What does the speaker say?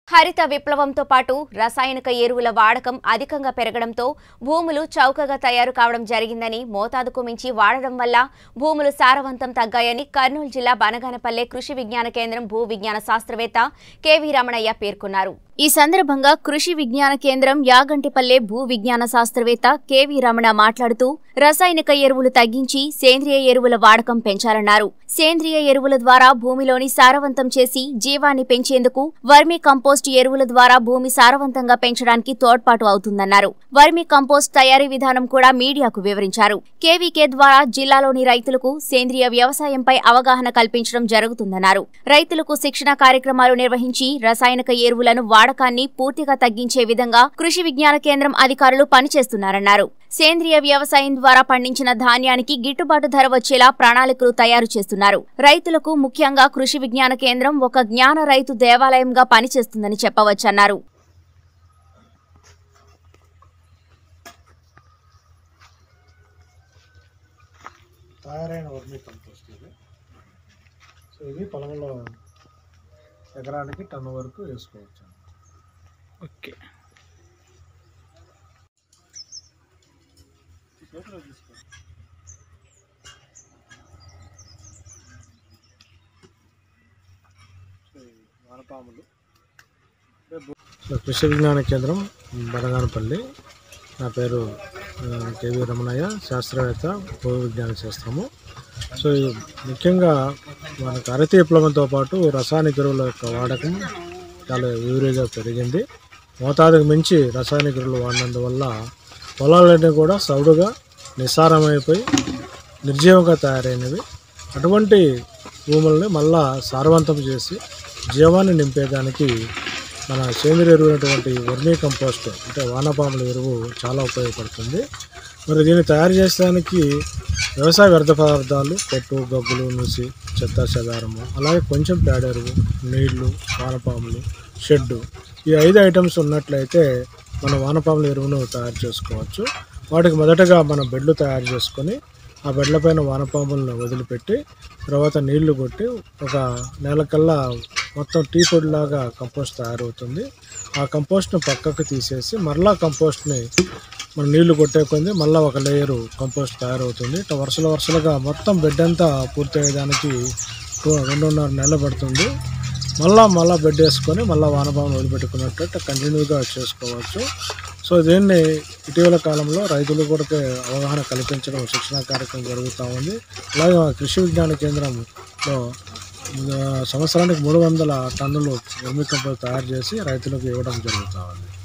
హరిత విప్లవంతో పాటు రసాయనిక ఎరువుల వాడకం అధికంగా పెరగడంతో భూములు చౌకగా తయారు కావడం జరిగిందని మోతాదుకు మించి వాడడం వల్ల భూములు సారవంతం తగ్గాయని కర్నూలు జిల్లా బనగానపల్లె కృషి విజ్ఞాన కేంద్రం భూ విజ్ఞాన శాస్త్రవేత్త కెవి రమణయ్య పేర్కొన్నారు ఈ సందర్భంగా కృషి విజ్ఞాన కేంద్రం యాగంటిపల్లె భూ విజ్ఞాన శాస్త్రవేత్త కెవి రమణ మాట్లాడుతూ రసాయనిక ఎరువులు తగ్గించి సేంద్రియ ఎరువుల వాడకం పెంచాలన్నారు సేంద్రియ ఎరువుల ద్వారా భూమిలోని సారవంతం చేసి జీవాన్ని పెంచేందుకు వర్మీ కంపోస్ట్ ఎరువుల ద్వారా భూమి సారవంతంగా పెంచడానికి తోడ్పాటు అవుతుందన్నారు వర్మీ కంపోస్ట్ తయారీ విధానం కూడా మీడియాకు వివరించారు కేవీకే ద్వారా జిల్లాలోని రైతులకు సేంద్రియ వ్యవసాయంపై అవగాహన కల్పించడం జరుగుతుందన్నారు రైతులకు శిక్షణ కార్యక్రమాలు నిర్వహించి రసాయనిక ఎరువులను వాడకాన్ని పూర్తిగా తగ్గించే విధంగా కృషి విజ్ఞాన కేంద్రం అధికారులు పనిచేస్తున్నారన్నారు సేంద్రియ వ్యవసాయం ద్వారా పండించిన ధాన్యానికి గిట్టుబాటు ధర వచ్చేలా ప్రణాళికలు తయారు చేస్తున్నారు రైతులకు ముఖ్యంగా కృషి విజ్ఞాన కేంద్రం ఒక జ్ఞాన రైతు దేవాలయంగా పనిచేస్తుందని చెప్పవచ్చన్నారు తయారైన వర్మీ కంపోస్ట్ ఇది సో ఇది పొలంలో ఎకరానికి టన్ను వరకు వేసుకోవచ్చు ఓకే చేతిలో తీసుకో సో ఈ వానపాములు సో కృషి విజ్ఞాన కేంద్రం బనగానపల్లి నా పేరు ఆ, కేవీ రమణయ్య శాస్త్రవేత్త భూ విజ్ఞాన శాస్త్రము సో ఈ ముఖ్యంగా మనకు అరటి విప్లవంతో పాటు రసాయనిక ఎరువుల యొక్క వాడకం చాలా వివరిగా పెరిగింది మోతాదుకు మించి రసాయనిక ఎరువులు వాడినందువల్ల పొలాలన్నీ కూడా సౌడుగా నిస్సారమైపోయి నిర్జీవంగా తయారైనవి అటువంటి భూముల్ని మళ్ళా సారవంతం చేసి జీవాన్ని నింపేదానికి మన సేంద్రియ ఎరువు అయినటువంటి వర్మీ కంపోస్ట్ అంటే వానపాముల ఎరువు చాలా ఉపయోగపడుతుంది మరి దీన్ని తయారు చేసేదానికి వ్యవసాయ వ్యర్థ పదార్థాలు పొట్టు గగ్గులు నుసి చెత్త చెదారము అలాగే కొంచెం పేడ ఎరువు నీళ్లు వానపాములు షెడ్డు ఈ ఐదు ఐటమ్స్ ఉన్నట్లయితే మన వానపాముల ఎరువును తయారు చేసుకోవచ్చు వాటికి మొదటగా మన బెడ్లు తయారు చేసుకొని ఆ బెడ్ల పైన వానపాములను వదిలిపెట్టి తర్వాత నీళ్లు కొట్టి ఒక నెలకల్లా మొత్తం టీ పొడి లాగా కంపోస్ట్ తయారవుతుంది ఆ కంపోస్ట్ను పక్కకు తీసేసి మరలా కంపోస్ట్ని మనం నీళ్లు కొట్టే కొంది మళ్ళీ ఒక లేయరు కంపోస్ట్ తయారవుతుంది ఇట్లా వరుసలు వరుసలుగా మొత్తం బెడ్ అంతా పూర్తి అయ్యేదానికి టూ- రెండున్నర నెలలు పడుతుంది మళ్ళా మళ్ళా బెడ్ వేసుకొని మళ్ళీ వానపాములు వదిలిపెట్టుకున్నట్టు ఇట్లా కంటిన్యూగా చేసుకోవచ్చు సో దీన్ని ఇటీవల కాలంలో రైతులు కూడా అవగాహన కల్పించడం శిక్షణ కార్యక్రమం జరుగుతూ ఉంది అలాగే మా కృషి విజ్ఞాన కేంద్రంలో ఆ, సంవత్సరానికి మూడు వందల టన్నులు వర్మి కంపోస్ట్ తయారు చేసి రైతులకు ఇవ్వడం జరుగుతూ ఉంది